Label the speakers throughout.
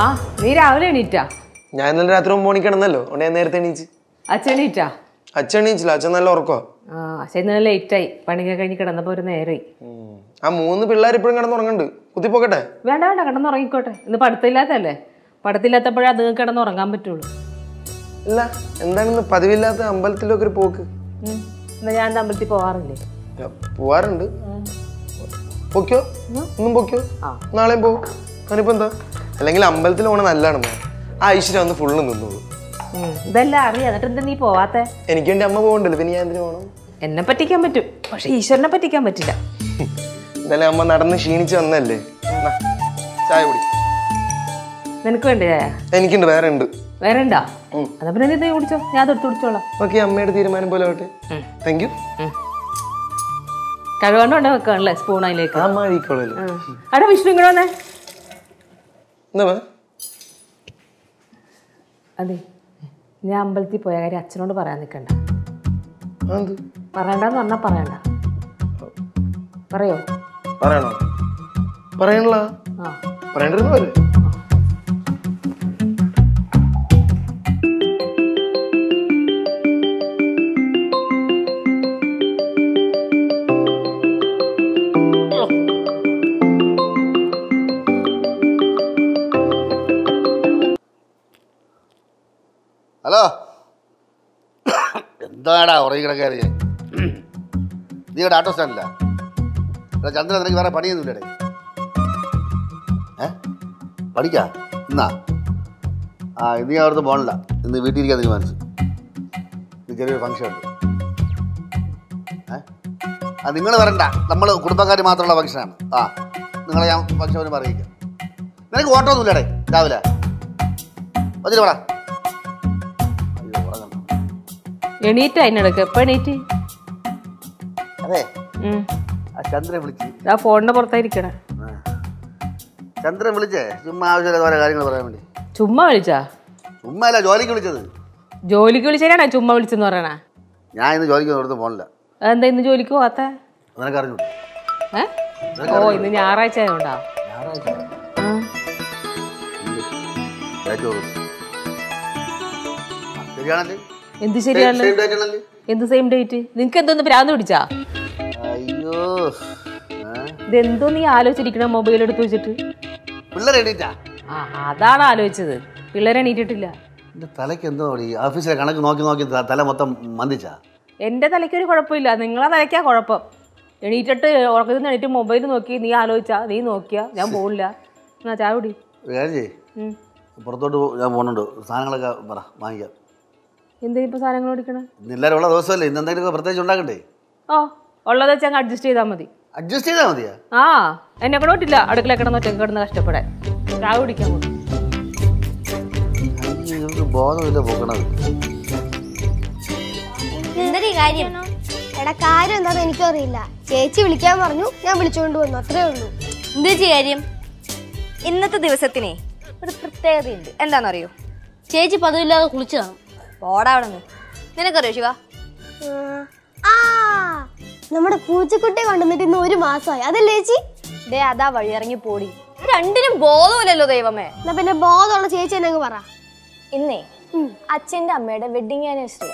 Speaker 1: ആ നീ രാവിലെ എണീറ്റാ
Speaker 2: ഞാൻ ഇന്നലെ രാത്രി ഒമ്പത് മണിക്ക് കിടന്നല്ലോ അതുകൊണ്ട് ഞാൻ നേരത്തെ എണീച്ച്
Speaker 1: അച്ഛൻ എണീറ്റാ
Speaker 2: അച്ഛൻ എണീച്ചില്ല അച്ഛൻ നല്ല ഉറക്കോ
Speaker 1: ആ അച്ഛൻ ഇന്നലെ ലേറ്റായി പണിയൊക്കെ കഴിഞ്ഞ് കിടന്നപ്പോൾ ഒരു നേരമായി
Speaker 2: ആ മൂന്ന് പിള്ളേർ ഇപ്പോഴും കിടന്നുറങ്ങുന്നുണ്ട് കുത്തിപ്പോക്കട്ടെ
Speaker 1: വേണ്ട വേണ്ട കിടന്നുറങ്ങിക്കോട്ടെ ഇന്ന് പഠിത്തമില്ലാത്തല്ലേ പഠിത്തമില്ലാത്തപ്പോഴേ അത് കിടന്നുറങ്ങാൻ പറ്റുള്ളൂ
Speaker 2: ഇല്ല എന്താണെന്ന് പതിവില്ലാത്ത അമ്പലത്തിലൊക്കെ ഒരു പോക്ക്
Speaker 1: ഉം. എന്നാ ഞാൻ എൻ്റെ അമ്പലത്തിൽ പോവാറില്ലേ
Speaker 2: ഞാൻ പോവാറുണ്ട് പൊക്കോ ഒന്നും പൊക്കോ നാളെയും പോ ഞാനിപ്പോ എന്താ അല്ലെങ്കിൽ അമ്പലത്തിൽ പോണ നല്ലതാണ് മോനെ. ആ ഐശ്വര്യം ഒന്ന് ഫുള്ള് നിന്നോളൂ
Speaker 1: ഉം. ഇതെല്ലാം അറിയാം എന്നിട്ട് എന്താ നീ പോവാത്തെ
Speaker 2: എനിക്ക് വേണ്ടി അമ്മ പോകണ്ടല്ലോ പിന്നെ ഞാൻ എന്തിനു പോകണം
Speaker 1: എന്നെ പറ്റിക്കാൻ പറ്റും പക്ഷെ ഈശ്വരനെ പറ്റിക്കാൻ പറ്റില്ല
Speaker 2: എന്തായാലും അമ്മ നടന്ന് ക്ഷീണിച്ച് വന്നല്ലേ എന്നാ, ചായ കുടി
Speaker 1: നിനക്ക് വേണ്ടേ ചായ
Speaker 2: എനിക്കുണ്ട് വേറെ ഉണ്ട്
Speaker 1: വേറെ ഉണ്ടാ എന്നാ പിന്നെ നീ ഇത് കുടിച്ചോ ഞാൻ തൊട്ട് കുടിച്ചോളാം
Speaker 2: ഓക്കെ അമ്മയുടെ തീരുമാനം പോലെ ആവട്ടെ താങ്ക് യു
Speaker 1: കഴിവുകൊണ്ടോണ്ട് വെക്കാണല്ലേ സ്പൂൺ അതിലേക്ക്
Speaker 2: അമ്മ കഴിക്കോളല്ലോ
Speaker 1: അവിടെ വിഷ്ണു ഇങ്ങോട്ട് വന്നേ
Speaker 2: എന്താ മോനെ?
Speaker 1: അതെ ഞാൻ അമ്പലത്തിൽ പോയ കാര്യം അച്ഛനോട് പറയാൻ നിൽക്കണ്ട
Speaker 2: ആ, എന്ത്
Speaker 1: പറയണ്ടെന്ന് പറഞ്ഞാൽ പറയണ്ട പറയോ
Speaker 2: പറയണോ പറയണല്ല
Speaker 1: ആ
Speaker 2: പറയണ്ടിരുന്നു പോലെ
Speaker 3: ഹലോ എന്താടാ ഉറങ്ങി കിടക്കാറ് ഞാൻ നീ ഇവിടെ ആട്ടോ സ്റ്റാൻഡില്ല എടാ ചന്ദ്രൻ നിനക്ക് വേറെ പണിയൊന്നുമില്ലടേ ഏ പഠിക്കാ ഇന്നാ ആ ഇന്ന് ഞാൻ അവിടുത്തെ പോകണില്ല ഇന്ന് വീട്ടിലിരിക്കാൻ തീരുമാനിച്ചു ഇത് ചെറിയൊരു ഫംഗ്ഷൻ ഉണ്ട് ഏ ആ നിങ്ങൾ വരണ്ട നമ്മൾ കുടുംബക്കാർ മാത്രമുള്ള ഫംഗ്ഷനാണ് ആ നിങ്ങളെ ഞാൻ ഫംഗ്ഷൻ വരുമ്പോൾ അറിയിക്കാം നിനക്ക് ഓട്ടോ ഒന്നുമില്ലടേ രാവിലെ മതിയോ വേടാ അയ്യോ ഉറങ്ങണം
Speaker 1: എണീറ്റ് അതിനിടക്ക് എപ്പോൾ എണീറ്റ്
Speaker 3: അതെ
Speaker 1: ഉം.
Speaker 3: ആ ചന്ദ്രൻ വിളിച്ച്
Speaker 1: ആ ഫോണിന്റെ പുറത്തായിരിക്കണേ
Speaker 3: ആ. ചന്ദ്രൻ വിളിച്ചേ ചുമ്മാ ആവശ്യമില്ലാത്ത ഓരോ കാര്യങ്ങൾ പറയാൻ വേണ്ടി
Speaker 1: ചുമ്മാ വിളിച്ചാ
Speaker 3: ചുമ്മാ അല്ല ജോലിക്ക് വിളിച്ചത്
Speaker 1: ജോലിക്ക് വിളിച്ചാണേ ചുമ്മാ വിളിച്ചെന്ന് പറയണേ
Speaker 3: ഞാൻ ഇന്ന് ജോലിക്ക് ഇവിടുന്ന് പോകണില്ല
Speaker 1: അതെന്താ ഇന്ന് ജോലിക്ക് പോവാത്ത
Speaker 3: നിനക്ക് അറിഞ്ഞു
Speaker 1: ഏ ഓ ഇന്ന് ഞായറാഴ്ച ആയതുകൊണ്ടാ ആ.
Speaker 3: ശരിയാണല്ലേ
Speaker 1: എന്ത് ശരിയാണല്ലോ
Speaker 3: Same date ആണല്ലേ?
Speaker 1: എന്ത് സെയിം ഡേറ്റ് നിനക്ക് എന്തോന്ന് ഭ്രാന്ത് പിടിച്ചാ
Speaker 3: അയ്യോ ആ.
Speaker 1: ഇതെന്തോ നീ ആലോചിച്ചിരിക്കണ മൊബൈൽ എടുത്ത് വെച്ചിട്ട്
Speaker 3: പിള്ളേർ എണീറ്റാ
Speaker 1: ആ അതാണ് ആലോചിച്ചത് പിള്ളേരെ എണീറ്റിട്ടില്ല
Speaker 3: എന്റെ തലയ്ക്ക് എന്തോ ഈ ഓഫീസിലെ കണക്ക് നോക്കി നോക്കി ത- തല മൊത്തം മന്ദിച്ചാ
Speaker 1: എൻ്റെ തലയ്ക്കൊരു കുഴപ്പമില്ല നിങ്ങളെ തലയ്ക്കാ കുഴപ്പം എണീറ്റിട്ട് ഉറക്കത്തിൽ നിന്ന് എണീറ്റ് മൊബൈൽ നോക്കി നീ ആലോചിച്ചാ നീ നോക്കിയാ ഞാൻ പോകില്ല എന്നാ ചായ കുടി
Speaker 3: ഒരു കാര്യം ചെയ്യ്
Speaker 1: ഉം.
Speaker 3: പുറത്തോട്ട് പോ- ഞാൻ പോകുന്നുണ്ട് സാധനങ്ങളൊക്കെ പറ വാങ്ങിക്കാം
Speaker 1: എന്താ ഇപ്പൊ സാധനങ്ങൾ ഓടിക്കണേ
Speaker 3: ഇന്ന് എല്ലാവരും ഉള്ള ദിവസമല്ലേ ഇന്ന് എന്തെങ്കിലുമൊക്കെ പ്രത്യേകിച്ച് ഉണ്ടാക്കണ്ടേ
Speaker 1: ഓ ഉള്ളത് വെച്ച് അങ്ങ് അഡ്ജസ്റ്റ് ചെയ്താൽ മതി
Speaker 3: അഡ്ജസ്റ്റ് ചെയ്താൽ മതിയാ
Speaker 1: ആ എന്നെ കൂടെ വിട്ടില്ല അടുക്കള കിടന്ന് ഒറ്റ കിടന്ന് കഷ്ടപ്പെടാൻ ചായ കുടിക്കാൻ പോകും
Speaker 3: അയ്യോ, ഇവർക്ക് ബോധമില്ല പോക്കണത്
Speaker 4: എന്തൊരു കാര്യം എടാ കാര്യം എന്താന്ന് എനിക്കും അറിയില്ല ചേച്ചി വിളിക്കാൻ പറഞ്ഞു ഞാൻ വിളിച്ചുകൊണ്ട് വന്നു അത്രേ ഉള്ളൂ
Speaker 5: എന്താ കാര്യം ഇന്നത്തെ ദിവസത്തിനെ ഒരു പ്രത്യേകതയുണ്ട് എന്താണെന്നറിയോ ചേച്ചി പതിവില്ലാതെ കുളിച്ചതാണ് പോടാ അവിടെ നിന്ന് നിനക്കറിയോ ശിവ
Speaker 4: ആ നമ്മുടെ പൂച്ചക്കുട്ടിയെ കൊണ്ടുവന്നിട്ട് ഇന്ന് ഒരു മാസമായി അതല്ലേ ചേച്ചി
Speaker 5: ദേ അതാ വഴി ഇറങ്ങി പോടി രണ്ടിനും ബോധമില്ലല്ലോ ദൈവമേ
Speaker 4: എന്നാ പിന്നെ ബോധമുള്ള ചേച്ചി എന്നെ അങ്ങ് പറ
Speaker 5: ഇന്നേ അച്ഛന്റെ അമ്മയുടെ വെഡിങ് ആനിവേഴ്സറി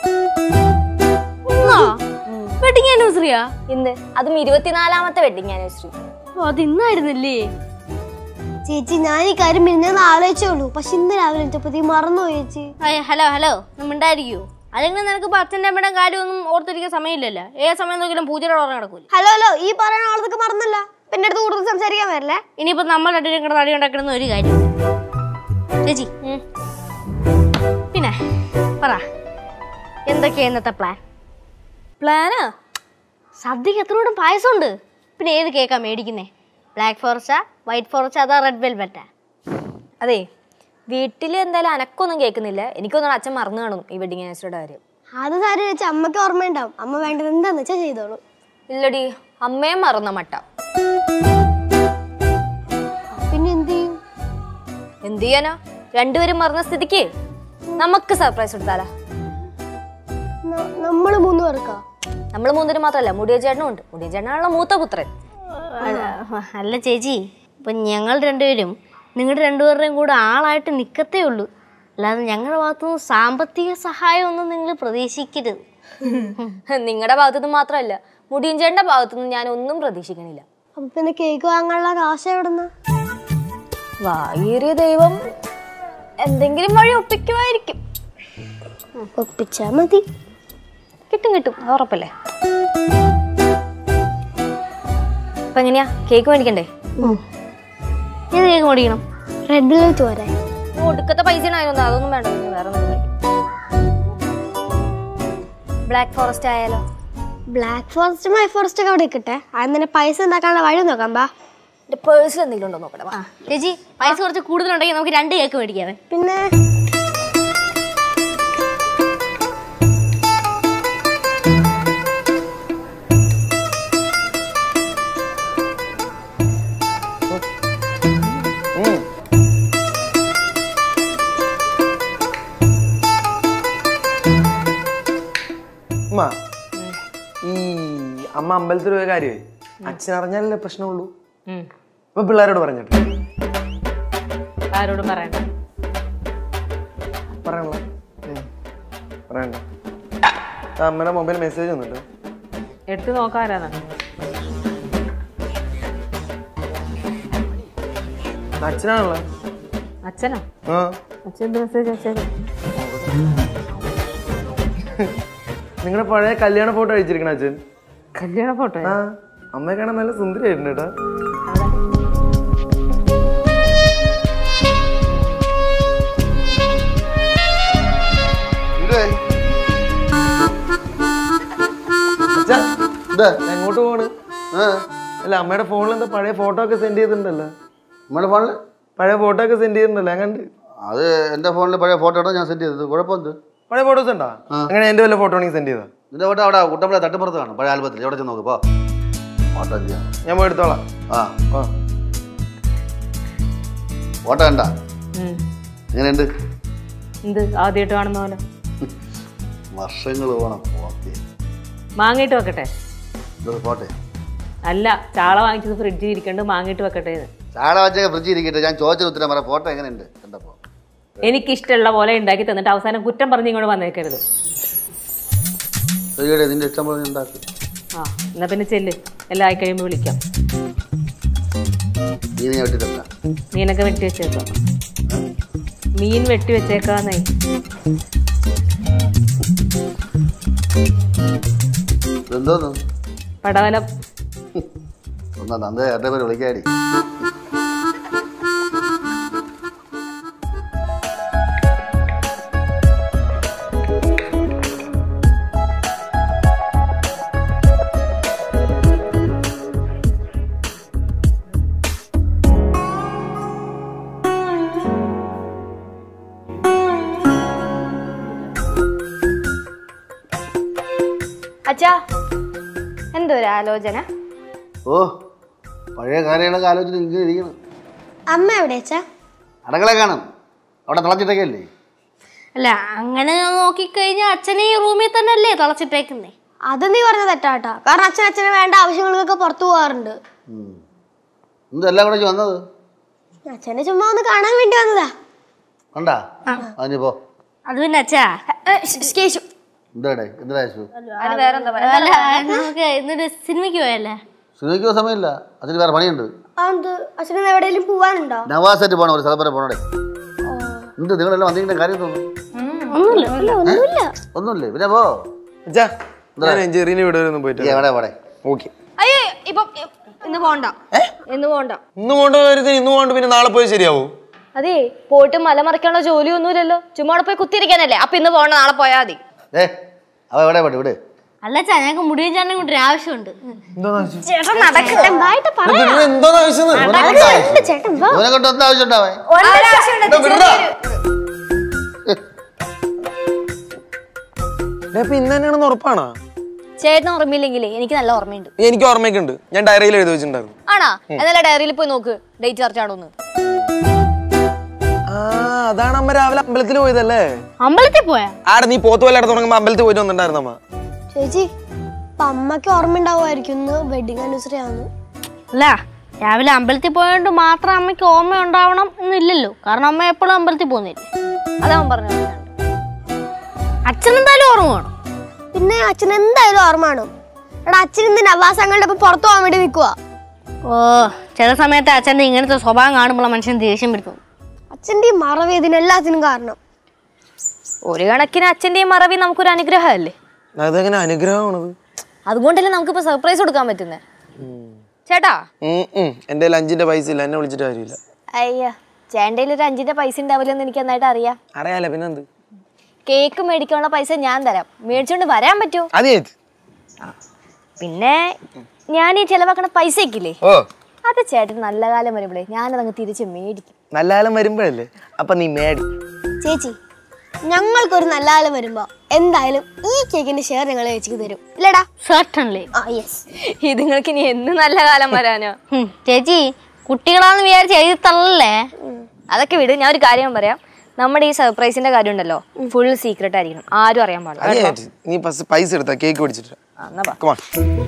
Speaker 6: വെഡിങ് ആനിവേഴ്സറിയാ
Speaker 5: ഇന്ന് അതും ഇരുപത്തിനാലാമത്തെ വെഡിങ് ആനിവേഴ്സറി
Speaker 6: അത് ഇന്നായിരുന്നില്ലേ
Speaker 4: ചേച്ചി ഞാൻ ഈ കാര്യം മിനിഞ്ഞാന്ന് ആലോചിച്ചേ ഉള്ളൂ പക്ഷെ ഇന്ന് രാവിലെ എത്തിയപ്പോ മറന്നു ചേച്ചി
Speaker 6: ഹലോ ഹലോ മിണ്ടായിരിക്കൂ അല്ലെങ്കിൽ നിനക്ക് ഇപ്പൊ അച്ഛൻ്റെ അമ്മയുടെ കാര്യമൊന്നും ഓർത്തിരിക്കാൻ സമയമില്ലല്ലോ ഏത് സമയം നോക്കിയാലും പൂജയുടെ ഓർമ്മ കിടക്കൂല
Speaker 4: ഹലോ ഹലോ ഈ പറയുന്ന ആളതൊക്കെ മറന്നല്ല പിന്നെ അടുത്ത് കൂടുതൽ സംസാരിക്കാൻ വരല്ലേ
Speaker 6: ഇനിയിപ്പോ നമ്മൾ രണ്ടിനും കൂടെ നടി ഉണ്ടാക്കണമെന്ന് ഒരു കാര്യം ചേച്ചി പിന്നെ പറ എന്തൊക്കെയാ ഇന്നത്തെ പ്ലാൻ പ്ലാനാ സദ്യക്ക് എത്രയോടും പായസമുണ്ട് പിന്നെ ഏത് കേക്കാ മേടിക്കുന്നേ ബ്ലാക്ക് ഫോറസ്റ്റാ വൈറ്റ് ഫോറസ്റ്റ് അതാ റെഡ് വെൽവെറ്റാ
Speaker 5: അതെ വീട്ടിൽ എന്തായാലും അനക്കൊന്നും കേൾക്കുന്നില്ല എനിക്കൊന്നും അച്ഛൻ മറന്നു കാണും ഈ വെഡിങ് ആനിവേഴ്സറിയുടെ കാര്യം
Speaker 4: അത് സാരം ചേച്ചി അമ്മയ്ക്ക് ഓർമ്മയുണ്ടാവും അമ്മ വേണ്ടത് എന്താന്ന് വെച്ചാൽ ചെയ്തോളൂ
Speaker 5: ഇല്ലടി അമ്മയും മറന്ന മട്ട
Speaker 4: പിന്നെ എന്ത് ചെയ്യും
Speaker 5: എന്ത് ചെയ്യാനാ രണ്ടുപേരും മറന്ന സ്ഥിതിക്ക് നമുക്ക് സർപ്രൈസ് കൊടുത്താലാ
Speaker 4: ന- നമ്മള് മൂന്ന് പേർക്കാ
Speaker 5: നമ്മൾ മൂന്നരും മാത്രമല്ല മുടിയ ചേട്ടനും ഉണ്ട് മുടിയ ചേട്ടനാണല്ലോ മൂത്ത പുത്രൻ
Speaker 6: അല്ല ചേച്ചി ഇപ്പൊ ഞങ്ങൾ രണ്ടുപേരും നിങ്ങളുടെ രണ്ടുപേരുടെയും കൂടെ ആളായിട്ട് നിൽക്കത്തേ ഉള്ളൂ അല്ലാതെ ഞങ്ങളുടെ ഭാഗത്തുനിന്ന് സാമ്പത്തിക സഹായമൊന്നും നിങ്ങൾ പ്രതീക്ഷിക്കരുത്
Speaker 5: നിങ്ങളുടെ ഭാഗത്തുനിന്ന് മാത്രമല്ല മുടിയഞ്ചേട്ടന്റെ ഭാഗത്തുനിന്ന് ഞാൻ ഒന്നും പ്രതീക്ഷിക്കണില്ല
Speaker 4: അപ്പൊ പിന്നെ കേക്ക് വാങ്ങാനുള്ള കാശ് എവിടുന്ന
Speaker 5: വായേറിയ ദൈവം എന്തെങ്കിലും വഴി ഒപ്പിക്കുമായിരിക്കും
Speaker 4: ഒപ്പിച്ചാ മതി
Speaker 5: കിട്ടും കിട്ടും അത് ഉറപ്പല്ലേ അപ്പൊ എങ്ങനെയാ കേക്ക് മേടിക്കണ്ടേ
Speaker 6: ഏത് കേക്ക് മേടിക്കണം
Speaker 4: റെഡ് വെൽവെറ്റ് പോരെ
Speaker 5: ഒടുക്കത്തെ പൈസ ആയിരുന്നു അതൊന്നും വേണ്ട പിന്നെ വേറെ ബ്ലാക്ക് ഫോറസ്റ്റ് ആയാലോ
Speaker 4: ബ്ലാക്ക് ഫോറസ്റ്റ് മൈ ഫോറസ്റ്റ് ഒക്കെ അവിടെ നിൽക്കട്ടെ അത് തന്നെ പൈസ ഉണ്ടാക്കാനുള്ള വഴി നോക്കാം ബാ
Speaker 5: എന്റെ പേഴ്സിൽ എന്തെങ്കിലും ഉണ്ടോ നോക്കട്ടെ വാ.
Speaker 6: ആ ചേച്ചി പൈസ കുറച്ച് കൂടുതലുണ്ടെങ്കിൽ നമുക്ക് രണ്ട് കേക്ക് മേടിക്കാവേ
Speaker 4: പിന്നെ
Speaker 2: ഉം. ഉമ്മ ഈ അമ്മ അമ്പലത്തിൽ പോയ കാര്യമേ അച്ഛൻ അറിഞ്ഞാലല്ലേ പ്രശ്നമുള്ളൂ
Speaker 1: ഉം.
Speaker 2: ഇപ്പൊ പിള്ളേരോട് പറഞ്ഞിട്ട്
Speaker 1: ആരോടും പറയണ്ട
Speaker 2: പറയണല്ലോ പറയണ്ട ആ, അമ്മയുടെ മൊബൈൽ മെസ്സേജ് വന്നിട്ട്
Speaker 1: എടുത്ത് നോക്കാരാണ്
Speaker 2: അച്ഛനാണല്ലോ
Speaker 1: അച്ഛനോ
Speaker 2: ആ
Speaker 1: അച്ഛൻ എന്ത് മെസ്സേജ് അയച്ചേക്കും
Speaker 2: നിങ്ങളുടെ പഴയ കല്യാണ ഫോട്ടോ അയച്ചിരിക്കണ അച്ഛൻ
Speaker 1: കല്യാണ ഫോട്ടോ
Speaker 2: ആ അമ്മയെ കാണാൻ നല്ല സുന്ദരിയായിട്ടുണ്ട് കേട്ടോ
Speaker 3: ഇല്ലേ?
Speaker 2: അച്ഛാ
Speaker 3: എന്താ
Speaker 2: ഞാൻ എങ്ങോട്ട് പോണ്
Speaker 3: ആ
Speaker 2: അല്ല അമ്മയുടെ ഫോണിൽ എന്താ പഴയ ഫോട്ടോ ഒക്കെ സെൻഡ് ചെയ്തിട്ടുണ്ടല്ലോ
Speaker 3: നമ്മുടെ ഫോണിൽ
Speaker 2: പഴയ ഫോട്ടോ ഒക്കെ സെൻഡ് ചെയ്തിട്ടുണ്ടല്ലോ ഞാൻ കണ്ട്
Speaker 3: അത് എൻ്റെ ഫോണിൽ പഴയ ഫോട്ടോ ആണ് ഞാൻ സെൻഡ് ചെയ്തത് കുഴപ്പമെന്ത്
Speaker 2: പഴയ ഫോട്ടോസ് ഉണ്ടോ അങ്ങനെ എന്റെ വല്ല ഫോട്ടോ ആണെങ്കിൽ സെൻഡ് ചെയ്താ
Speaker 3: നിന്റെ ഫോട്ടോ അവിടെ കുട്ടമ്പളെ തട്ടിപ്പുറത്ത് കാണും പഴയ ആൽബത്തിൽ എവിടെ ചെന്ന് നോക്ക് പോ ഫോട്ടോ ചെയ്യാം
Speaker 2: ഞാൻ പോയി എടുത്തോളാം
Speaker 3: ആ
Speaker 2: ആ
Speaker 3: ഫോട്ടോ കണ്ട
Speaker 1: ഉം.
Speaker 3: എങ്ങനെയുണ്ട്
Speaker 1: എന്ത് ആദ്യമായിട്ട് കാണുന്ന പോലെ
Speaker 3: വർഷങ്ങൾ പോകണം ഓക്കെ
Speaker 1: മാങ്ങിയിട്ട് വെക്കട്ടെ
Speaker 3: ഇതൊരു ഫോട്ടോ
Speaker 1: അല്ല ചാള വാങ്ങിച്ചത് ഫ്രിഡ്ജിൽ ഇരിക്കണ്ട് മാങ്ങിയിട്ട് വെക്കട്ടെ എന്ന്.
Speaker 3: ചാള വച്ചൊക്കെ ഫ്രിഡ്ജിൽ ഇരിക്കട്ടെ ഞാൻ ചോദിച്ച ഉത്തരം പറയാം ഫോട്ടോ എങ്ങനെയുണ്ട് കണ്ടപ്പോൾ
Speaker 1: എനിക്കിഷ്ടമുള്ള പോലെ ഉണ്ടാക്കി തന്നിട്ട് അവസാനം കുറ്റം പറഞ്ഞ് ഇങ്ങോട്ട് വന്നേക്കരുത്
Speaker 3: ശരിയടെ നിന്റെ ഇഷ്ടം പോലെ ഉണ്ടാക്കി
Speaker 1: ആ എന്നാ പിന്നെ ചെല്ല് എല്ലാം ആയി കഴിയുമ്പോൾ വിളിക്കാം
Speaker 3: നീ നീ വെട്ടി തരാം
Speaker 1: മീനൊക്കെ വെട്ടി വെച്ചേക്കാം മീൻ വെട്ടി വെച്ചേക്കാന്നേ
Speaker 3: എന്തോന്ന്
Speaker 1: പടവലം
Speaker 3: ഒന്നാ തന്റെ ഏട്ടൻ്റെ പേര് വിളിക്കാടി
Speaker 5: അച്ഛാ എന്തോ ഒരു ആലോചന
Speaker 3: ഓ പഴയ കാര്യങ്ങളൊക്കെ ആലോചിച്ചിട്ട് ഇങ്ങനെ ഇരിക്കണം
Speaker 4: അമ്മ എവിടെ അച്ഛാ
Speaker 3: അടക്കള കാണും അവിടെ തിളച്ചിട്ടൊക്കെ അല്ലേ
Speaker 6: അല്ല അങ്ങനെ നോക്കിക്കഴിഞ്ഞാൽ അച്ഛനെ ഈ റൂമിൽ തന്നെ അല്ലേ തളച്ചിട്ടേക്കുന്നേ
Speaker 4: അത് നീ പറഞ്ഞ തെറ്റാട്ടാ കാരണം അച്ഛൻ അച്ഛന് വേണ്ട ആവശ്യങ്ങൾക്കൊക്കെ പുറത്തു പോകാറുണ്ട്
Speaker 3: എന്തെല്ലാം കൂടെ ഇജ്ജ് വന്നത്
Speaker 4: അച്ഛനെ ചുമ്മാ ഒന്ന് കാണാൻ വേണ്ടി വന്നതാ
Speaker 3: കണ്ടാ അതിന് പോ
Speaker 6: അത് പിന്നെ അച്ഛാ
Speaker 4: കേശു
Speaker 3: എന്താടേ എന്താ ആശു
Speaker 5: അത് വേറെന്താ പറയാ
Speaker 6: അല്ല നമുക്ക് ഇന്നൊരു സിനിമയ്ക്ക് പോയല്ലേ
Speaker 3: സിനിമയ്ക്കോ സമയമില്ല അതിന് വേറെ പണിയുണ്ട്
Speaker 4: അതെന്ത് അച്ഛന് എവിടെയെങ്കിലും പോവാനുണ്ടോ
Speaker 3: നവാസായിട്ട് പോകണം ഒരു സ്ഥലം വരെ പോണേ എന്ത് നിങ്ങളെല്ലാം വന്നിരിക്കുന്ന കാര്യം തോന്നുന്നു
Speaker 6: ഒന്നുമില്ല
Speaker 4: ഒന്നുമില്ല
Speaker 3: ഒന്നുമില്ലേ പിന്നെ പോ
Speaker 2: അച്ഛാ ഞാൻ ചെറിയ വീട് വരെ ഒന്ന് പോയിട്ട്
Speaker 3: നീ എവിടെ പോടെ
Speaker 2: ഓക്കെ
Speaker 5: അയ്യോ ഇപ്പൊ ഇന്ന് പോണ്ട ഇന്ന് പോണ്ട
Speaker 2: ഇന്ന് പോകേണ്ട കാര്യത്തിൽ ഇന്ന് പോകണ്ട പിന്നെ നാളെ പോയി ശരിയാവോ
Speaker 5: അതെ പോയിട്ട് മല മറിക്കാനുള്ള ജോലിയൊന്നുമില്ലല്ലോ ചുമ്മാ അവിടെ പോയി കുത്തിരിക്കാനല്ലേ അപ്പൊ ഇന്ന് പോകണ്ട നാളെ പോയാൽ മതി
Speaker 3: ഏ അവ എവിടെ പോട്ടെ ഇവിടെ
Speaker 6: അല്ല അച്ഛാ ഞങ്ങൾക്ക് മുടിയൻ ചേട്ടനെ കൊണ്ട് ഒരു ആവശ്യമുണ്ട്
Speaker 5: ചേട്ടൻ നടക്കട്ടെ
Speaker 4: എന്തായിട്ട് പറ
Speaker 2: എന്തോ ആവശ്യം
Speaker 4: ചേട്ടൻ വാ
Speaker 3: ഇവനെ കൊണ്ട് എന്താ ആവശ്യം ഉണ്ടാവേ
Speaker 2: ഇപ്പൊ ഇന്ന് തന്നെയാണെന്ന് ഉറപ്പാണോ
Speaker 5: ചേട്ടൻ ഓർമ്മയില്ലെങ്കിലേ എനിക്ക് നല്ല ഓർമ്മയുണ്ട്
Speaker 2: എനിക്ക് ഓർമ്മയൊക്കെ ഉണ്ട് ഞാൻ ഡയറിയിൽ എഴുതി വെച്ചിട്ടുണ്ടായിരുന്നു
Speaker 5: ആണാ എന്നാലും ഡയറിയിൽ പോയി നോക്ക് ഡേറ്റ് കറക്റ്റ് ആണോന്ന്
Speaker 2: ആ അതാണ് അമ്മ രാവിലെ അമ്പലത്തിൽ പോയതല്ലേ
Speaker 6: അമ്പലത്തിൽ പോയാ
Speaker 2: ആടെ നീ പോത്ത് പോലെ തുടങ്ങുമ്പോ അമ്പലത്തിൽ പോയിട്ട് വന്നിട്ടുണ്ടായിരുന്നു അമ്മ
Speaker 4: ചേച്ചി അപ്പൊ അമ്മക്ക് ഓർമ്മ ഉണ്ടാവുമായിരിക്കും ഇന്ന് വെഡിങ് ആനിവേഴ്സറി ആണെന്ന്
Speaker 6: അല്ല രാവിലെ അമ്പലത്തിൽ പോയോണ്ട് മാത്രം അമ്മയ്ക്ക് ഓർമ്മ ഉണ്ടാവണം എന്നില്ലല്ലോ കാരണം അമ്മ എപ്പോഴും അമ്പലത്തിൽ പോകുന്നില്ല അതവൻ പറഞ്ഞു അച്ഛൻ എന്തായാലും ഓർമ്മ വേണം
Speaker 4: പിന്നെ അച്ഛൻ എന്തായാലും ഓർമ്മ കാണും എടാ അച്ഛൻ ഇന്ന് നവാസങ്ങളുടെ ഒപ്പം പുറത്തു പോകാൻ വേണ്ടി നിൽക്കുക
Speaker 6: ഓ ചില സമയത്ത് അച്ഛൻ്റെ ഇങ്ങനത്തെ സ്വഭാവം കാണുമ്പോൾ മനുഷ്യൻ ദേഷ്യം പിടിക്കും
Speaker 4: അച്ഛൻ്റെ ഈ മറവി ഇതിനെല്ലാത്തിനും കാരണം
Speaker 5: ഒരു കണക്കിന് അച്ഛൻ്റെയും മറവി നമുക്കൊരു അനുഗ്രഹമല്ലേ
Speaker 2: അതെങ്ങനെ അനുഗ്രഹമാണത്
Speaker 5: അതുകൊണ്ടല്ലേ നമുക്കിപ്പോൾ സർപ്രൈസ് കൊടുക്കാൻ പറ്റുന്നത് ചേട്ടാ
Speaker 2: ഉം, ഉം. എൻ്റെ കയ്യിൽ അഞ്ചിന്റെ പൈസ ഇല്ല എന്നെ വിളിച്ചിട്ട് കാര്യമില്ല
Speaker 5: അയ്യ ചേട്ടയിൽ ഒരു അഞ്ചിന്റെ പൈസ ഉണ്ടാവില്ലെന്ന് എനിക്ക് നന്നായിട്ട് അറിയാം
Speaker 2: അറിയാലോ പിന്നെന്ത്
Speaker 5: കേക്ക് മേടിക്കാനുള്ള പൈസ ഞാൻ തരാം മേടിച്ചോണ്ട് വരാൻ പറ്റുമോ
Speaker 2: അതേത്
Speaker 5: പിന്നെ ഞാൻ ഈ ചെലവാക്കണ പൈസയ്ക്കില്ലേ
Speaker 2: ഓ
Speaker 5: അത് ചേട്ടൻ നല്ല കാലം വരുമ്പോഴേ ഞാനതങ്ങ് തിരിച്ച് മേടിക്കും
Speaker 2: നല്ല കാലം വരുമ്പോഴല്ലേ അപ്പൊ നീ മേടി
Speaker 4: ചേച്ചി ഞങ്ങൾക്കൊരു നല്ല കാലം വരുമ്പോ എന്തായാലും ഈ കേക്കിന്റെ ഷെയർ ഞങ്ങൾ ചേച്ചിക്ക് തരും ഇല്ലടാ
Speaker 6: സർട്ടൺലി
Speaker 4: ആ യെസ്
Speaker 5: ഇതുങ്ങൾക്ക് ഇനി എന്ന് നല്ല കാലം വരാനോ
Speaker 6: ചേച്ചി കുട്ടികളാന്ന് വിചാരിച്ച് എഴുതി തള്ളല്ലേ
Speaker 5: അതൊക്കെ വിട് ഞാൻ ഒരു കാര്യം പറയാം നമ്മുടെ ഈ സർപ്രൈസിന്റെ കാര്യം ഉണ്ടല്ലോ ഫുൾ സീക്രട്ട് ആയിരിക്കണം ആരും അറിയാൻ പാടില്ല കേട്ടോ?
Speaker 2: അതേ നീ ഫസ്റ്റ് പൈസ എടുത്താ കേക്ക് മേടിച്ചിട്ട്
Speaker 5: ആ, എന്നാ വാ.
Speaker 2: കമാ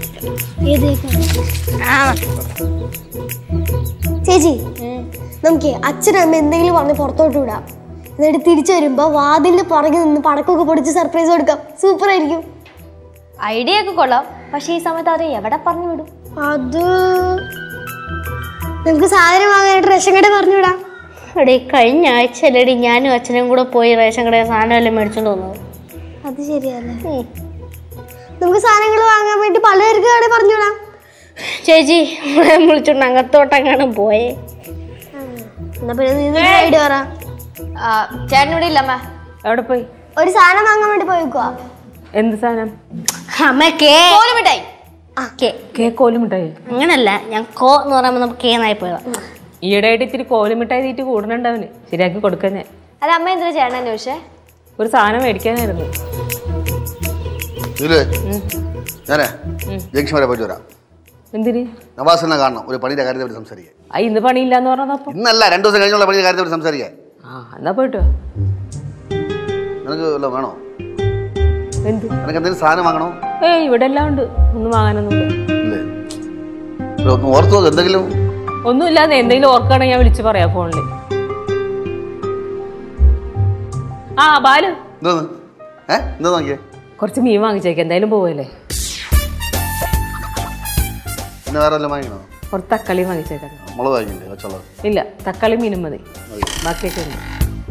Speaker 4: ചേച്ചി നമുക്ക് അച്ഛനും അമ്മ എന്തെങ്കിലും പറഞ്ഞ് പുറത്തോട്ട് വിടാം എന്നിട്ട് തിരിച്ചു വരുമ്പോ വാതിലിന്റെ പുറകെ നിന്ന് പടക്കമൊക്കെ പൊടിച്ച് സർപ്രൈസ് കൊടുക്കാം സൂപ്പർ ആയിരിക്കും
Speaker 5: ഐഡിയ ഒക്കെ കൊള്ളാം പക്ഷെ ഈ സമയത്ത് അവരെ എവിടെ പറഞ്ഞു വിടും
Speaker 4: അത് നമുക്ക് സാധനം വാങ്ങാനായിട്ട് റേഷൻ കട പറഞ്ഞു വിടാം
Speaker 6: എടീ കഴിഞ്ഞ ആഴ്ച അല്ലേടി ഞാനും അച്ഛനും കൂടെ പോയി റേഷൻ കടയിൽ സാധനം എല്ലാം മേടിച്ചോണ്ട് വന്നത്
Speaker 4: അത് ശരിയല്ലേ നമുക്ക് സാധനങ്ങൾ വാങ്ങാൻ വേണ്ടി പലചരക്ക് കട പറഞ്ഞു വിടാം
Speaker 6: ചേച്ചി വിളിച്ചോണ്ട് അകത്തോട്ടങ്ങാണ് പോയേ
Speaker 4: എന്നാ പിന്നെ നീ ഐഡിയ പറ
Speaker 5: ആ, ചേട്ടൻ ഇവിടെ ഇല്ലമ്മ
Speaker 1: എവിടെ പോയി
Speaker 4: ഒരു സാധനം വാങ്ങാൻ വേണ്ടി പോയിക്കുവാ
Speaker 1: എന്ത് സാധനം
Speaker 6: അമ്മ കേ
Speaker 5: മിഠായി
Speaker 6: കേ
Speaker 1: കേക്ക് കോലുമിഠായി
Speaker 6: അങ്ങനല്ല ഞാൻ കോ എന്ന് പറയുമ്പോൾ നമുക്ക് കേന്നായി പോയതാ
Speaker 1: ഈയിടെയായിട്ട് ഇത്തിരി കോലുമിഠായി തീറ്റ് കൂടുന്നുണ്ടവന് ശരിയാക്കി കൊടുക്കാൻ ഞാൻ
Speaker 5: അല്ല അമ്മ എന്തിനാ ചേട്ടൻ അന്വേഷിച്ചേ
Speaker 1: ഒരു സാധനം മേടിക്കാനായിരുന്നു
Speaker 3: ഇതില് ഞാനേ ജംഗ്ഷൻ വരെ പോയിട്ട് വരാം
Speaker 1: എന്തിന്
Speaker 3: നവാസിനെ കാണണം ഒരു പണിയുടെ കാര്യത്തെ പറ്റി സംസാരിക്കാൻ
Speaker 1: ആ ഇന്ന് പണിയില്ലാന്ന് പറഞ്ഞതപ്പോ
Speaker 3: ഇന്നല്ല രണ്ടു ദിവസം കഴിഞ്ഞുള്ള പണിയുടെ കാര്യത്തെ പറ്റി സംസാരിക്കാൻ
Speaker 1: ആ എന്നാ പോയിട്ട്
Speaker 3: നിനക്ക് വല്ലതും വേണോ
Speaker 1: എന്ത്
Speaker 3: നിനക്ക് എന്തെങ്കിലും സാധനം വാങ്ങണോ
Speaker 1: ഏയ് ഇവിടെ എല്ലാം ഉണ്ട് ഒന്നും വാങ്ങാനൊന്നുമില്ല
Speaker 3: ഇല്ലേ ഇവിടെ ഒന്ന് ഓർത്ത് നോക്ക് എന്തെങ്കിലും
Speaker 1: ഒന്നുമില്ലാതെ എന്തെങ്കിലും ഓർക്കുകയാണെങ്കിൽ ഞാൻ വിളിച്ച് പറയാം ഫോണിൽ ആ ബാലു
Speaker 3: എന്തോന്ന് ഏ എന്താ നോക്കിയേ
Speaker 1: കുറച്ച് മീൻ വാങ്ങിച്ചേക്ക് എന്തായാലും പോവല്ലേ
Speaker 3: പിന്നെ വേറെ വല്ലതും വാങ്ങിക്കണോ
Speaker 1: കുറച്ച് തക്കാളി വാങ്ങിച്ചേക്കാം
Speaker 3: മുളക് വാങ്ങിയില്ലേ വെച്ചുള്ളത്
Speaker 1: ഇല്ല തക്കാളി മീനും മതി ബാക്കിയൊക്കെ ഉണ്ട്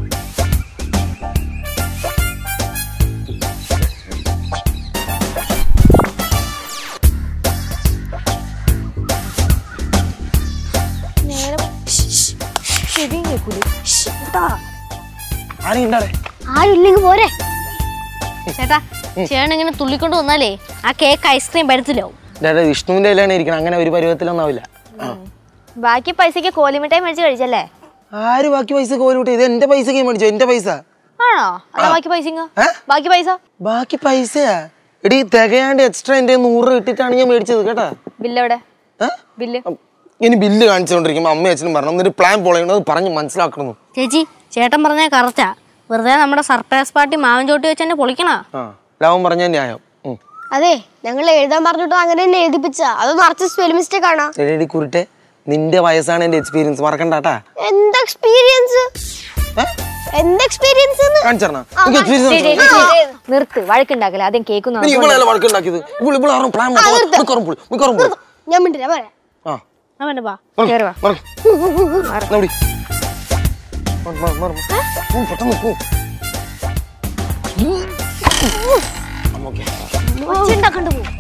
Speaker 2: ആരും ഉണ്ടാടെ
Speaker 4: ആരും ഇല്ലെങ്കിൽ പോരെ
Speaker 6: ചേട്ടാ ചേട്ടൻ ഇങ്ങനെ തുള്ളിക്കൊണ്ട് വന്നാലേ ആ കേക്ക് ഐസ്ക്രീം പരത്തിലാവും
Speaker 2: ഡാഡാ വിഷ്ണുവിന്റെ കയ്യിലാണ് ഇരിക്കണം അങ്ങനെ ഒരു പരുവത്തിലൊന്നും ആവില്ല
Speaker 5: ബാക്കി പൈസക്ക് കോലിമിഠായി മേടിച്ച് കഴിച്ചല്ലേ
Speaker 2: ആര് ബാക്കി പൈസ കോലൂട്ടി ഇത് എന്റെ പൈസക്ക് മേടിച്ചോ എന്റെ പൈസ
Speaker 5: ആണോ അതാ ബാക്കി പൈസ
Speaker 2: ഏ?
Speaker 5: ബാക്കി പൈസ
Speaker 2: ബാക്കി പൈസയാ എടി തികയാണ്ട് എക്സ്ട്രാ എന്റെ നൂറ് ഇട്ടിട്ടാണ് ഞാൻ മേടിച്ചത് കേട്ടാ
Speaker 5: ബില്ല് എവിടെ
Speaker 2: ഏ?
Speaker 5: ബില്ല്
Speaker 2: അം, ഇനി ബില്ല് കാണിച്ചുകൊണ്ടിരിക്കുമ്പോൾ അമ്മയും അച്ഛനും പറഞ്ഞു എന്നിട്ട് പ്ലാൻ പൊളയണത് പറഞ്ഞ് മനസ്സിലാക്കണം
Speaker 6: ചേച്ചി ചേട്ടൻ പറഞ്ഞാൽ കറക്റ്റാ വെറുതെ നമ്മുടെ സർപ്രൈസ് പാർട്ടി മാവൻ ചോട്ടി വെച്ച് തന്നെ പൊളിക്കണ
Speaker 2: ആ ലാഭം പറഞ്ഞ ന്യായം ഉം.
Speaker 4: അതെ ഞങ്ങൾ എഴുതാൻ പറഞ്ഞിട്ട് അങ്ങനെ തന്നെ എഴുതിപ്പിച്ച അത് നിറച്ച് സ്പെൽ മിസ്റ്റേക്ക് ആണോ
Speaker 2: എടി കുരുട്ടെ നിന്റെ വയസ്സാണ് എന്റെ എക്സ്പീരിയൻസ് മറക്കണ്ടാട്ടാ
Speaker 4: എന്താ എക്സ്പീരിയൻസ്
Speaker 2: ഏ?
Speaker 4: എന്താ എക്സ്പീരിയൻസ്
Speaker 2: കാണിച്ചരണ എനിക്ക് എക്സ്പീരിയൻസ്
Speaker 5: നിർത്ത് വഴക്കുണ്ടാക്കല ആദ്യം കേക്ക്
Speaker 2: നീ ഇവളല്ല വഴക്കുണ്ടാക്കിയത് ഇവള് ഇവളാറും പ്ലാൻ മിക്കറും പോയി മിക്കറും പോയി
Speaker 4: ഞാൻ മിണ്ടില്ല പറയാം
Speaker 2: ആ
Speaker 6: അവൻ്റെ ബാ
Speaker 2: മറക്ക്, മറക്ക്. എന്നാ പിടി. മാറ്, മാറ്, മാറ്, മാറ്. പോ, പെട്ടെന്ന് പോ. അമ്മ, ഓക്കേ.
Speaker 4: ഒച്ചുണ്ടാക്കണ്ട് പോകും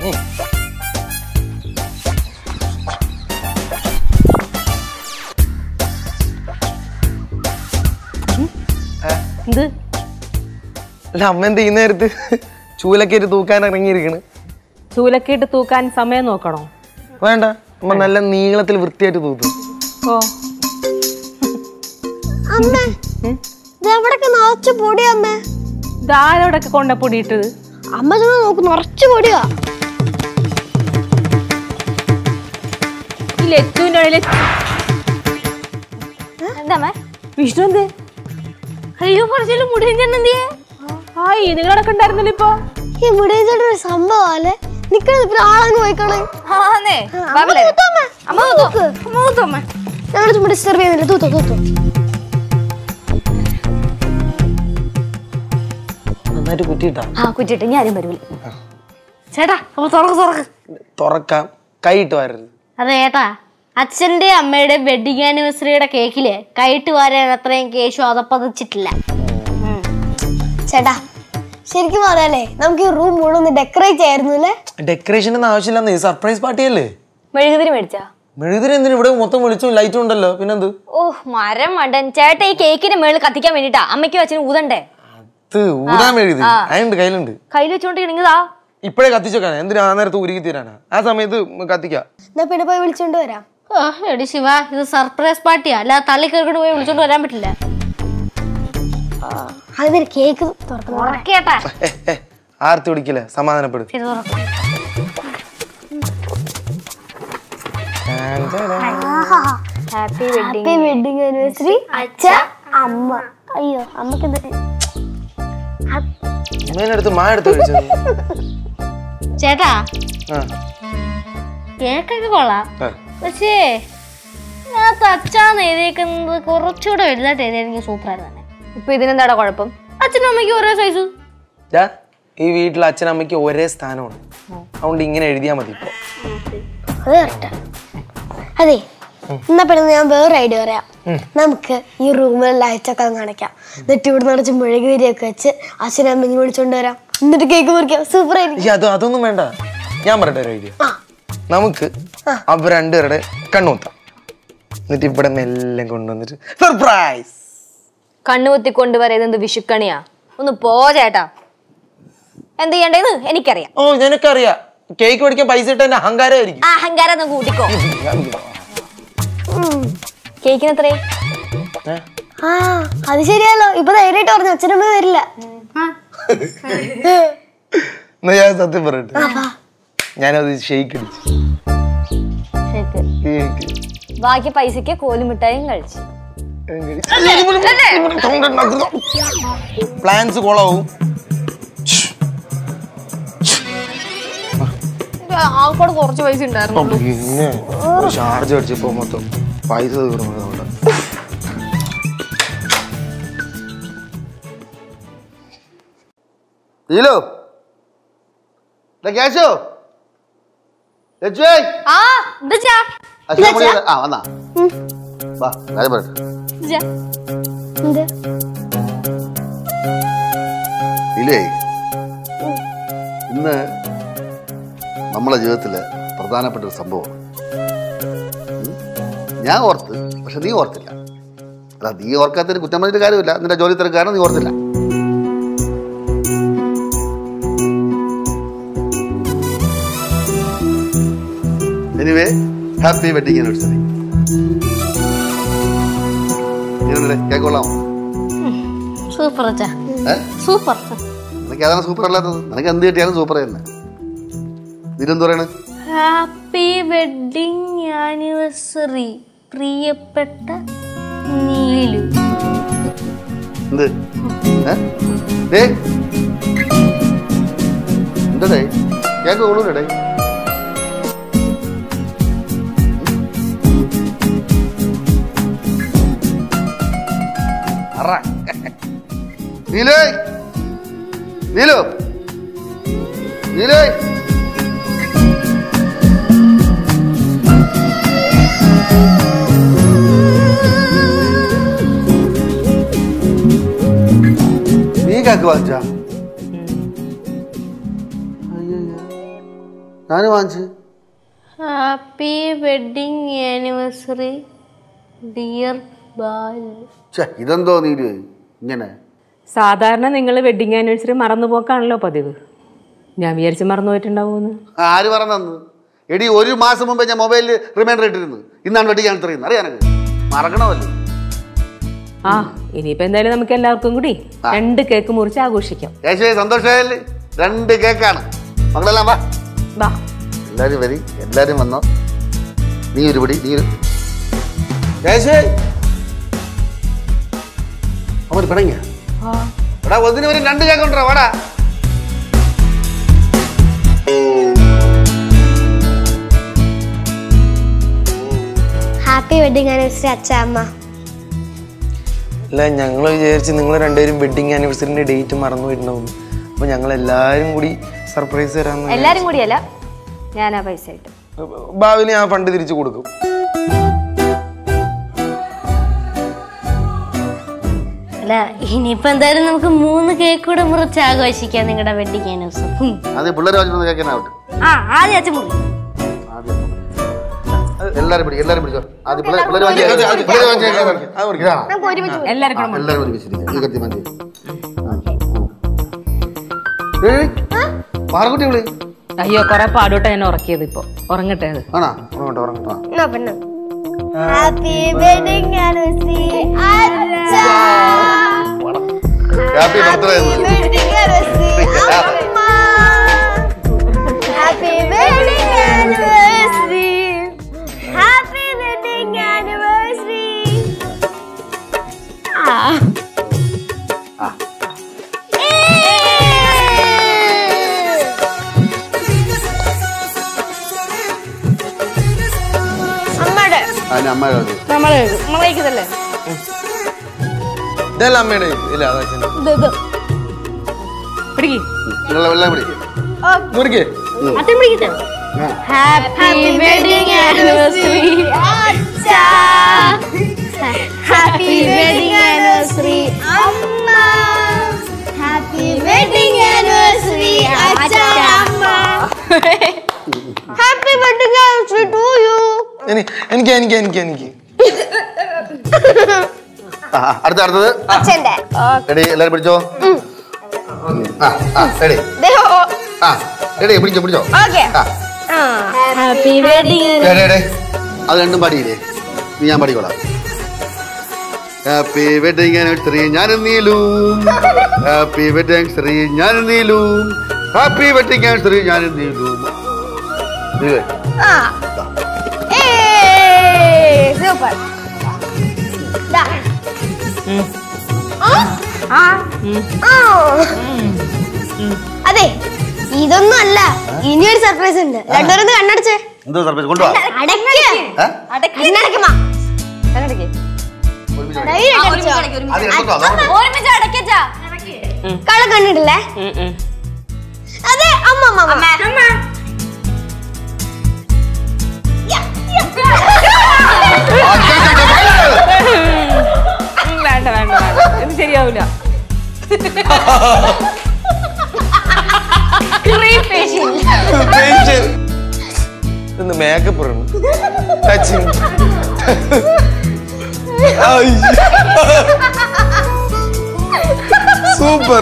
Speaker 1: എന്ത്
Speaker 2: അല്ല അമ്മ എന്ത് ഈ നേരത്ത് ചൂലൊക്കെ ഇട്ട് തൂക്കാൻ ഇറങ്ങിയിരിക്കണ്
Speaker 1: ചൂലക്കിട്ട് തൂക്കാൻ സമയം നോക്കണോ
Speaker 2: വേണ്ട അമ്മ നല്ല നീളത്തിൽ വൃത്തിയായിട്ട് തൂത്തു
Speaker 1: ഓ
Speaker 4: അമ്മേ ഇത് എവിടൊക്കെ നിറച്ച് പൊടി അമ്മേ
Speaker 1: ഇതാരോടൊക്കെ കൊണ്ട പൊടിയിട്ടത്
Speaker 4: അമ്മ ചെന്ന് നോക്ക് നിറച്ച് പൊടിയാ
Speaker 1: ഈ ലച്ചുവിൻ്റെ ഇടയില്
Speaker 5: എന്താ അമ്മേ?
Speaker 1: വിഷ്ണു എന്ത്
Speaker 6: അയ്യോ കുറച്ചെല്ലാം മുടിയും ചെന്നെന്തിയേ
Speaker 1: ആ ഈ നിങ്ങളൊക്കെ ഉണ്ടായിരുന്നല്ലോ ഇപ്പൊ
Speaker 4: ഈ മുടിയുടെ ഒരു സംഭവം അല്ലേ നിക്കണത് ഇപ്പൊ ആളങ്ങ് പോയിക്കളെ
Speaker 5: ആന്നേ, ബാബിലേ. അമ്മ തൂത്തോ അമ്മ തൂത്തോ അമ്മ
Speaker 4: ഞങ്ങൾ ചുമ്മാ ഡിസ്റ്റർബ് ചെയ്യുന്നില്ല തൂത്തോ തൂത്തോ
Speaker 2: നന്നായിട്ട് കുറ്റിയിട്ടാ
Speaker 5: ആ കുറ്റിട്ട് ഞാനും വരൂല ചേട്ടാ അപ്പൊ തുറക്ക് തുറക്ക്
Speaker 2: തുറക്കാം കൈയിട്ട് വരരുത്
Speaker 6: അതെ ഏട്ടാ അച്ഛന്റെ അമ്മയുടെ വെഡിങ് ആനിവേഴ്സറിയുടെ കേക്കില് കൈയിട്ട് വാരാൻ അത്രയും കേശു അതപ്പതിച്ചിട്ടില്ല
Speaker 4: ചേട്ടാ ശരിക്കും പറയാലേ നമുക്ക് ഈ റൂം മുഴുവൻ ഒന്ന് ഡെക്കറേറ്റ് ചെയ്യായിരുന്നു അല്ലേ
Speaker 2: ഡെക്കറേഷൻ ഒന്നും ആവശ്യമില്ലെന്നേ സർപ്രൈസ് പാർട്ടി അല്ലേ
Speaker 1: മെഴുകുതിരി മേടിച്ചാ
Speaker 2: മെഴുകുതിരി എന്തിനു ഇവിടെ മൊത്തം വിളിച്ചും ലൈറ്റും ഉണ്ടല്ലോ പിന്നെന്ത്
Speaker 5: ഓ മരം മണ്ടൻ ചേട്ടാ ഈ കേക്കിന്റെ മേളിൽ കത്തിക്കാൻ വേണ്ടിട്ടാ അമ്മയ്ക്കും അച്ഛനും ഊതണ്ടേ
Speaker 2: ഇത് ഊതാൻ മെഴുകുതിരി അതുണ്ട് കയ്യിലുണ്ട്
Speaker 5: കയ്യിൽ വെച്ചോണ്ടിരിക്കുന്നതാ
Speaker 2: ഇപ്പോഴേ കത്തിച്ചേക്കാണ് എന്തിനാ ആ നേരത്ത് ഉരുകി തീരാനാ ആ സമയത്ത് കത്തിക്കാം
Speaker 4: എന്നാ പിന്നെ പോയി വിളിച്ചോണ്ട് വരാം
Speaker 6: ആ, എടി ശിവ ഇത് സർപ്രൈസ് പാർട്ടിയാ അല്ല തള്ളി കേൾക്കൊണ്ട് പോയി വിളിച്ചോണ്ട് വരാൻ പറ്റില്ല
Speaker 4: അതിന് കേക്ക് തുറക്കണം
Speaker 5: ഉറക്കേട്ടാ
Speaker 2: ഏ, ഏ, ആർത്തി പിടിക്കില്ല സമാധാനപ്പെടും
Speaker 6: ഇത് തുറക്ക്.
Speaker 5: Happy wedding
Speaker 4: happy wedding anniversary അച്ഛ അമ്മ അയ്യോ അമ്മക്ക് എന്താ
Speaker 2: അടുത്ത് മാ എടുത്ത് കഴിച്ചത്
Speaker 6: ചേട്ടാ
Speaker 2: ആ
Speaker 6: കേക്കൊക്കെ കൊള്ളാം
Speaker 2: ആ.
Speaker 6: പക്ഷേ ഇതിനകത്ത് അച്ഛാന്ന് എഴുതിയേക്കുന്നത് കുറച്ചുകൂടെ വലുതായിട്ട് എഴുതിയെങ്കിൽ സൂപ്പറായിരുന്നു തന്നെ
Speaker 5: ഇപ്പൊ ഇതിനെന്താടാ കുഴപ്പം
Speaker 6: അച്ഛനും അമ്മയ്ക്കും ഒരേ സൈസ്
Speaker 2: ദാ, ഈ വീട്ടിൽ അച്ഛനമ്മയ്ക്ക് ഒരേ സ്ഥാനമാണ് അതുകൊണ്ട് ഇങ്ങനെ എഴുതിയാ മതി ഇപ്പൊ
Speaker 4: അത് കറക്റ്റാ അതെ എന്നാ പിന്നെ ഞാൻ വേറെ ഐഡിയ പറയാം നമുക്ക് ഈ റൂമിൽ ലൈറ്റൊക്കെ അങ്ങ് അടയ്ക്കാം എന്നിട്ട് ഇവിടെ നിറച്ച് മെഴുകുതിരിയൊക്കെ വെച്ച് അച്ഛനും അമ്മയും വിളിച്ചോണ്ട് വരാം എന്നിട്ട് കേക്ക് മുറിക്കാം സൂപ്പർ ആയിരിക്കും
Speaker 2: ഈ അത് അതൊന്നും വേണ്ട ഞാൻ പറയട്ടെ ഒരു ഐഡിയ നമുക്ക് അവർ രണ്ടുപേരുടെ കണ്ണൂത്താം എന്നിട്ട് ഇവിടെ മെല്ലെ കൊണ്ടുവന്നിട്ട് സർപ്രൈസ്
Speaker 5: കണ്ണുകുത്തി കൊണ്ടുവരാ ഇതെന്ത് വിഷുക്കണിയാ ഒന്ന് പോ ചേട്ടാ എന്ത് ചെയ്യണ്ടേന്ന് എനിക്കറിയാം
Speaker 2: ഓ നിനക്കറിയാം കേക്ക് മേടിക്കാൻ പൈസ ഇട്ട എന്റെ അഹങ്കാരമായിരിക്കും
Speaker 5: ആ അഹങ്കാരം ഒന്ന് കൂട്ടിക്കോ കേക്കിന് എത്രേ
Speaker 2: ഏ?
Speaker 4: ആ അത് ശരിയല്ലോ ഇപ്പൊ ധൈര്യമായിട്ട് പറഞ്ഞു അച്ഛനമ്മ വരില്ല
Speaker 2: എന്നാ ഞാൻ സത്യം പറയട്ടെ ഞാനത് ഷെയ്ക്ക് അടിച്ചു കേക്ക്.
Speaker 5: ബാക്കി പൈസക്ക് കോലുമിഠായും കഴിച്ചു
Speaker 2: പ്ലാൻസ് കോളാവും
Speaker 5: ആൾക്കോട് കുറച്ച് പൈസ ഉണ്ടായിരുന്നു
Speaker 2: പിന്നെ ഒരു ചാർജ് അടിച്ചപ്പോ മൊത്തം പൈസ തീർന്നു
Speaker 3: നീലു കേശു ലച്ചുവേ
Speaker 5: ആ എന്താ
Speaker 3: അച്ഛനെ വിളി ആ വന്നാ വാ കാര്യം പറയട്ടെ
Speaker 4: എന്ത്
Speaker 3: ഇല്ലേ ഇന്ന് നമ്മളെ ജീവിതത്തില് പ്രധാനപ്പെട്ട ഒരു സംഭവം ഞാൻ ഓർത്ത് പക്ഷെ നീ ഓർത്തില്ല അല്ല നീ ഓർക്കാത്തതിന് കുറ്റം പറഞ്ഞിട്ട് കാര്യമില്ല നിന്റെ ജോലി തിരക്കാരൻ നീ ഓർത്തില്ല anyway happy wedding anniversary cake കൊള്ളാമോ
Speaker 6: സൂപ്പർ അച്ഛാ
Speaker 3: ഏ
Speaker 6: സൂപ്പർ
Speaker 3: നിനക്ക് അതാണ് സൂപ്പർ അല്ലാത്തത് നിനക്ക് എന്ത് കിട്ടിയാലും സൂപ്പർ തന്നെ ഇതിനെന്ത് പറയണ്
Speaker 6: ഹാപ്പി വെഡിങ് ആനിവേഴ്സറി പ്രിയപ്പെട്ട നീലു
Speaker 3: എന്ത് ഏ? ഡേ എന്താ ഡേ കേക്ക് കൊള്ളൂല ഡേ അറ. നീലേ നീലു നീലേ നീ കേക്ക് വാങ്ങിച്ചാ ഞാൻ വാങ്ങിച്ചു
Speaker 6: happy wedding anniversary dear Balu
Speaker 3: ഛേ ഇതെന്തോ നീല് ഇങ്ങനെ
Speaker 1: സാധാരണ നിങ്ങൾ വെഡിങ് ആനിവേഴ്സറി മറന്നു പോക്കാണല്ലോ പതിവ് ഞാൻ വിചാരിച്ച് മറന്നു പോയിട്ടുണ്ടാവുമെന്ന്
Speaker 3: ആര് പറഞ്ഞന്ന് എടി ഒരു മാസം മുമ്പേ ഞാൻ മൊബൈലിൽ റിമൈൻഡർ ഇട്ടിരുന്നു ഇന്നാണ് വെട്ടിക്കാൻ ഇത്രയും അറിയാനൊക്കെ മറക്കണമല്ലോ
Speaker 1: ആ ഇനിയിപ്പോ എന്തായാലും നമുക്ക് എല്ലാവർക്കും കൂടി രണ്ട് കേക്ക് മുറിച്ച് ആഘോഷിക്കാം
Speaker 3: യേശുവേ സന്തോഷമായല്ലേ രണ്ട് കേക്കാണ് മകളെല്ലാം വാ
Speaker 1: വാ
Speaker 3: എല്ലാരും വരി എല്ലാരും വന്നോ നീ ഒരു പിടി നീ ഒരു യേശുവേ അവര് പിണങ്ങിയ എടാ ഒന്നിന് വരും രണ്ട് കേക്ക് ഉണ്ടോ വാടാ
Speaker 4: വെഡിങ് ആനിവേഴ്സറി അച്ഛ അമ്മ
Speaker 2: അല്ല ഞങ്ങൾ വിചാരിച്ച് നിങ്ങൾ രണ്ടുപേരും വെഡിങ് ആനിവേഴ്സറിന്റെ ഡേറ്റ് മറന്നു പോയിട്ടുണ്ടാവും അപ്പൊ ഞങ്ങൾ എല്ലാവരും കൂടി സർപ്രൈസ് തരാന്ന്
Speaker 5: എല്ലാരും കൂടിയല്ല ഞാനാ പൈസ ആയിട്ട്
Speaker 2: ഭാവിയിൽ ഞാൻ ഫണ്ട് തിരിച്ചു കൊടുക്കും
Speaker 6: അല്ല ഇനിയിപ്പോ എന്തായാലും നമുക്ക് മൂന്ന് കേക്ക് കൂടെ മുറിച്ച് ആഘോഷിക്കാം നിങ്ങളുടെ വെഡിങ് ആനിവേഴ്സറി
Speaker 3: അത് പിള്ളേർ വാങ്ങിച്ചു കേൾക്കാനാവട്ടെ
Speaker 6: ആ ആദ്യം അച്ഛൻ മുറി
Speaker 3: എല്ലാരും പിടി എല്ലാരും പിടിച്ചോ ആദ്യം പിള്ളേർ പിള്ളേർ വാങ്ങിച്ചു പിള്ളേർ വാങ്ങിച്ചു ഇതാണോ
Speaker 1: എല്ലാവരും
Speaker 3: ആ, എല്ലാവരും ഒരുമിച്ചിരിക്കുക ഈ കത്തി മതി ഏയ്, പാറക്കുട്ടി വിളി
Speaker 1: അയ്യോ കൊറേ പാടോട്ടെ ഞാൻ ഉറക്കിയത് ഇപ്പൊ ഉറങ്ങട്ടെ അത്
Speaker 3: ആണോ
Speaker 2: ഉറങ്ങട്ടെ ഉറങ്ങട്ടെ
Speaker 4: എന്നാ പിന്നെ ഹാപ്പി വെഡിങ് ആനിവേഴ്സറി അച്ഛ
Speaker 3: ഹാപ്പി ബർത്ത്ഡേ
Speaker 4: വെഡിങ് ആനിവേഴ്സറി അമ്മ happy wedding anniversary happy wedding anniversary അമ്മയുടെ
Speaker 3: അതിന് അമ്മ കേൾക്കും
Speaker 1: നമ്മള് നമ്മളേക്കതല്ലേ
Speaker 2: ഇതല്ല അമ്മയുടെ ഇല്ല അതാ അച്ഛൻ്റെ.
Speaker 1: പിടിക്ക്
Speaker 3: നിങ്ങളെ എല്ലാം പിടി
Speaker 2: മുറിക്ക്
Speaker 6: അച്ഛൻ പിടിക്കട്ടെ ഹാപ്പി വെഡിങ് ആനിവേഴ്സറി
Speaker 4: അച്ഛ ഹാപ്പി വെഡിങ് ആനിവേഴ്സറി അമ്മ ഹാപ്പി വെഡിങ് ആനിവേഴ്സറി അച്ഛ അമ്മ happy wedding anniversary to you
Speaker 2: എനി- എനിക്ക് എനിക്ക് എനിക്ക് എനിക്ക്
Speaker 3: ആ, ആ, അടുത്ത അടുത്തത്
Speaker 4: അച്ഛന്റെ
Speaker 3: റെഡി എല്ലാരും പിടിച്ചോ ആ ആ റെഡി ആ റെഡി പിടിച്ചോ പിടിച്ചോ
Speaker 4: ഓക്കെ
Speaker 3: ആ
Speaker 6: happy wedding
Speaker 3: day, day, day. അത് രണ്ടും പാടിയില്ലേ നീ ഞാൻ പാടിക്കോളാം ഹാപ്പി വെഡിങ് ആനിവേഴ്സറി ഞാനും നീലും ഹാപ്പി വെഡിങ് ആനിവേഴ്സറി ഞാനും നീലും ഹാപ്പി വെഡിങ് ആനിവേഴ്സറി ഞാനും നീലും നീലേ.
Speaker 4: സൂപ്പർ അതെ ഇതൊന്നും അല്ല ഇനിയൊരു സർപ്രൈസ് ഉണ്ട് രണ്ടുപേരും കണ്ണടച്ചേ
Speaker 3: എന്തോ സർപ്രൈസ് കൊണ്ടുവാ
Speaker 4: അടയ്ക്ക
Speaker 3: ഏ?
Speaker 4: കണ്ണടക്കുമാ
Speaker 3: ഒരുമിച്ച് പിടി.
Speaker 4: ധൈര്യം അടച്ചോ.
Speaker 3: അത് എടുത്തോ, നോക്കട്ടെ.
Speaker 5: ഒരുമിച്ച് അടക്കച്ചാ
Speaker 4: കള്ള കണ്ടിട്ടില്ലേ
Speaker 1: ഉം, ഉം.
Speaker 4: അതെ അമ്മ അമ്മ അമ്മ
Speaker 1: ഉം, വേണ്ട വേണ്ട വേണ്ട ഇത് ശരിയാവൂല
Speaker 2: ഇന്ന് മേക്കപ്പ് ഇടണം ടച്ചിങ് സൂപ്പർ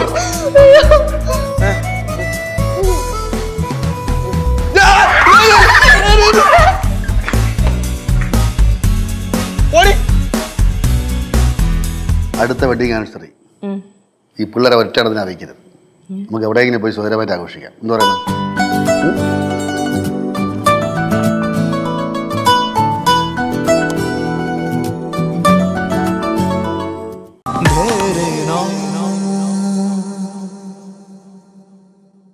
Speaker 3: അടുത്ത വെഡിങ് ആനിവേഴ്സറി ഈ പിള്ളേരെ ഒറ്റടത്തിന് അറിയിക്കരുത് നമുക്ക് എവിടെയെങ്കിലും പോയി സുഖകരമായിട്ട് ആഘോഷിക്കാം എന്താ പറയുന്നത് ഉം?